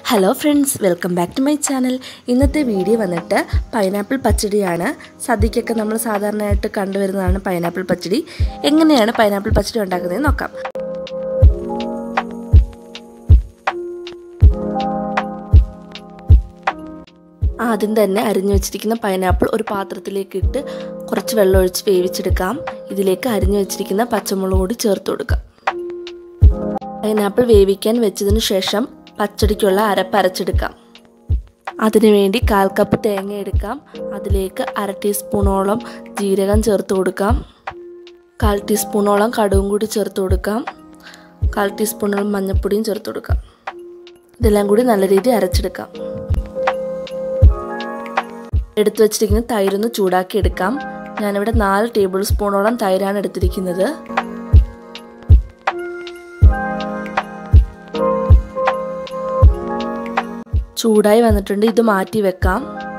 hello friends welcome back to my channel ഇന്നത്തെ video വന്നിട്ട് pineapple പച്ചടിയാണ് സദ്യക്കൊക്കെ നമ്മൾ സാധാരണയായിട്ട് കണ്ടുവരുന്നതാണ് പൈനാപ്പിൾ പച്ചടി എങ്ങനെയാണ് പൈനാപ്പിൾ പച്ചടി ഉണ്ടാക്കുന്നതെന്ന് നോക്കാം ആദ്യം തന്നെ അരിഞ്ഞു വെച്ചിരിക്കുന്ന പൈനാപ്പിൾ ഒരു പാത്രത്തിലേക്ക് ഇട്ട് കുറച്ച് വെള്ളം ഒഴിച്ച് വേവിച്ചെടുക്കാം ഇതിലേക്ക് അരിഞ്ഞു വെച്ചിരിക്കുന്ന പച്ചമുളക് കൂടി ചേർത്ത് കൊടുക്കാം പൈനാപ്പിൾ വേവിക്കാൻ വെച്ചതിന് ശേഷം പച്ചടിക്കുള്ള അരപ്പ് അരച്ചെടുക്കാം അതിനുവേണ്ടി കാൽ കപ്പ് തേങ്ങ എടുക്കാം അതിലേക്ക് അര ടീസ്പൂണോളം ജീരകം ചേർത്ത് കൊടുക്കാം കാൽ ടീസ്പൂണോളം കടുവും കൂടി ചേർത്ത് കൊടുക്കാം കാൽ ടീസ്പൂണോളം മഞ്ഞൾപ്പൊടിയും ചേർത്ത് കൊടുക്കാം ഇതെല്ലാം കൂടി നല്ല രീതിയിൽ അരച്ചെടുക്കാം എടുത്തു വച്ചിരിക്കുന്ന തൈരൊന്ന് ചൂടാക്കി എടുക്കാം ഞാനിവിടെ നാല് ടേബിൾ സ്പൂണോളം തൈരാണ് എടുത്തിരിക്കുന്നത് ചൂടായി വന്നിട്ടുണ്ട് ഇത് മാറ്റി വെക്കാം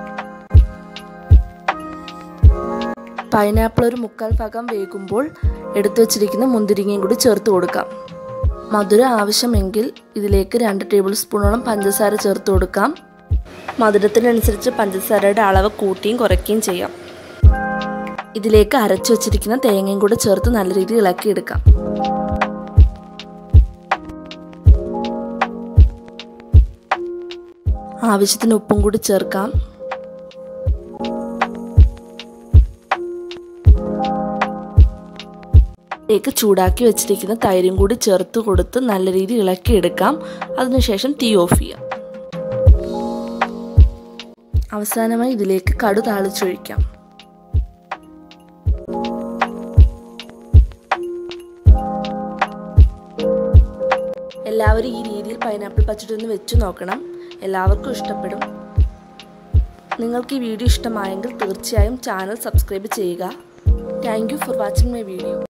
പൈനാപ്പിൾ ഒരു മുക്കാൽ ഭാഗം വേകുമ്പോൾ എടുത്തു വച്ചിരിക്കുന്ന മുന്തിരിങ്ങയും കൂടി ചേർത്ത് കൊടുക്കാം മധുരം ആവശ്യമെങ്കിൽ ഇതിലേക്ക് രണ്ട് ടേബിൾ സ്പൂണോളം പഞ്ചസാര ചേർത്ത് കൊടുക്കാം മധുരത്തിനനുസരിച്ച് പഞ്ചസാരയുടെ അളവ് കൂട്ടിയും കുറയ്ക്കുകയും ചെയ്യാം ഇതിലേക്ക് അരച്ചു വച്ചിരിക്കുന്ന തേങ്ങയും കൂടെ ചേർത്ത് നല്ല രീതിയിൽ ഇളക്കിയെടുക്കാം ആവശ്യത്തിന് ഉപ്പും കൂടി ചേർക്കാം ലേക്ക് ചൂടാക്കി വെച്ചിരിക്കുന്ന തൈരും കൂടി ചേർത്ത് കൊടുത്ത് നല്ല രീതിയിൽ ഇളക്കിയെടുക്കാം അതിനുശേഷം തീ ഓഫ് ചെയ്യാം അവസാനമായി ഇതിലേക്ക് കടു താളിച്ചൊഴിക്കാം എല്ലാവരും ഈ രീതിയിൽ പൈനാപ്പിൾ പച്ചടി ഒന്ന് വെച്ചു നോക്കണം എല്ലാവർക്കും ഇഷ്ടപ്പെടും നിങ്ങൾക്ക് ഈ വീഡിയോ ഇഷ്ടമായെങ്കിൽ തീർച്ചയായും ചാനൽ സബ്സ്ക്രൈബ് ചെയ്യുക thank for watching my video